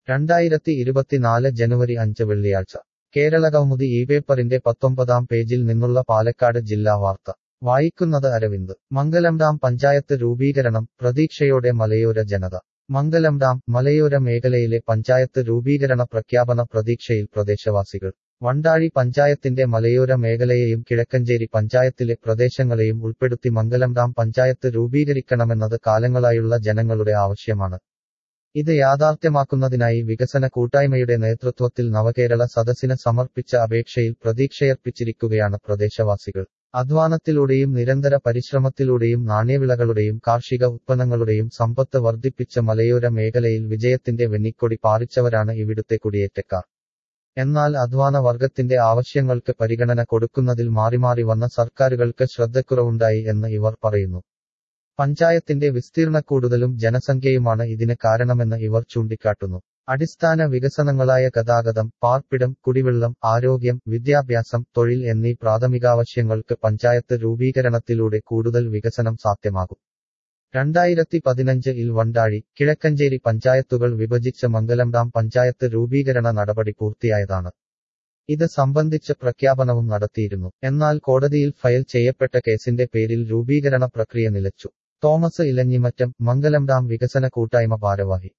രണ്ടായിരത്തി ഇരുപത്തിനാല് ജനുവരി അഞ്ച് വെള്ളിയാഴ്ച കേരളകൗമുദി ഈ പേപ്പറിന്റെ പത്തൊമ്പതാം പേജിൽ നിന്നുള്ള പാലക്കാട് ജില്ലാ വാർത്ത വായിക്കുന്നത് അരവിന്ദ് മംഗലം ഡാം പഞ്ചായത്ത് രൂപീകരണം പ്രതീക്ഷയോടെ മലയോര ജനത മംഗലം ഡാം മലയോര മേഖലയിലെ പഞ്ചായത്ത് രൂപീകരണ പ്രഖ്യാപന പ്രതീക്ഷയിൽ പ്രദേശവാസികൾ വണ്ടാഴി പഞ്ചായത്തിന്റെ മലയോര മേഖലയെയും കിഴക്കഞ്ചേരി പഞ്ചായത്തിലെ പ്രദേശങ്ങളെയും ഉൾപ്പെടുത്തി മംഗലം ഡാം പഞ്ചായത്ത് രൂപീകരിക്കണമെന്നത് കാലങ്ങളായുള്ള ജനങ്ങളുടെ ആവശ്യമാണ് ഇത് യാഥാർത്ഥ്യമാക്കുന്നതിനായി വികസന കൂട്ടായ്മയുടെ നേതൃത്വത്തിൽ നവകേരള സദസ്സിന് സമർപ്പിച്ച അപേക്ഷയിൽ പ്രതീക്ഷയർപ്പിച്ചിരിക്കുകയാണ് പ്രദേശവാസികൾ അധ്വാനത്തിലൂടെയും നിരന്തര പരിശ്രമത്തിലൂടെയും നാണ്യവിളകളുടെയും കാർഷിക ഉത്പന്നങ്ങളുടെയും സമ്പത്ത് വർദ്ധിപ്പിച്ച മലയോര മേഖലയിൽ വിജയത്തിന്റെ വെന്നിക്കൊടി പാറിച്ചവരാണ് ഇവിടുത്തെ കുടിയേറ്റക്കാർ എന്നാൽ അധ്വാന വർഗത്തിന്റെ ആവശ്യങ്ങൾക്ക് പരിഗണന കൊടുക്കുന്നതിൽ മാറിമാറി വന്ന സർക്കാരുകൾക്ക് ശ്രദ്ധക്കുറവുണ്ടായി എന്ന് ഇവർ പറയുന്നു പഞ്ചായത്തിന്റെ വിസ്തീർണ കൂടുതലും ജനസംഖ്യയുമാണ് ഇതിന് കാരണമെന്ന് ഇവർ ചൂണ്ടിക്കാട്ടുന്നു അടിസ്ഥാന വികസനങ്ങളായ ഗതാഗതം പാർപ്പിടം കുടിവെള്ളം ആരോഗ്യം വിദ്യാഭ്യാസം തൊഴിൽ എന്നീ പ്രാഥമികാവശ്യങ്ങൾക്ക് പഞ്ചായത്ത് രൂപീകരണത്തിലൂടെ കൂടുതൽ വികസനം സാധ്യമാകും രണ്ടായിരത്തി പതിനഞ്ച് ഇൽ വണ്ടാഴി കിഴക്കഞ്ചേരി പഞ്ചായത്തുകൾ വിഭജിച്ച മംഗലം ഡാം പഞ്ചായത്ത് രൂപീകരണ നടപടി പൂർത്തിയായതാണ് ഇത് സംബന്ധിച്ച് പ്രഖ്യാപനവും നടത്തിയിരുന്നു എന്നാൽ കോടതിയിൽ ഫയൽ ചെയ്യപ്പെട്ട കേസിന്റെ പേരിൽ രൂപീകരണ പ്രക്രിയ നിലച്ചു തോമസ് ഇലഞ്ഞിമറ്റം മംഗലം ഡാം വികസന കൂട്ടായ്മ ഭാരവാഹി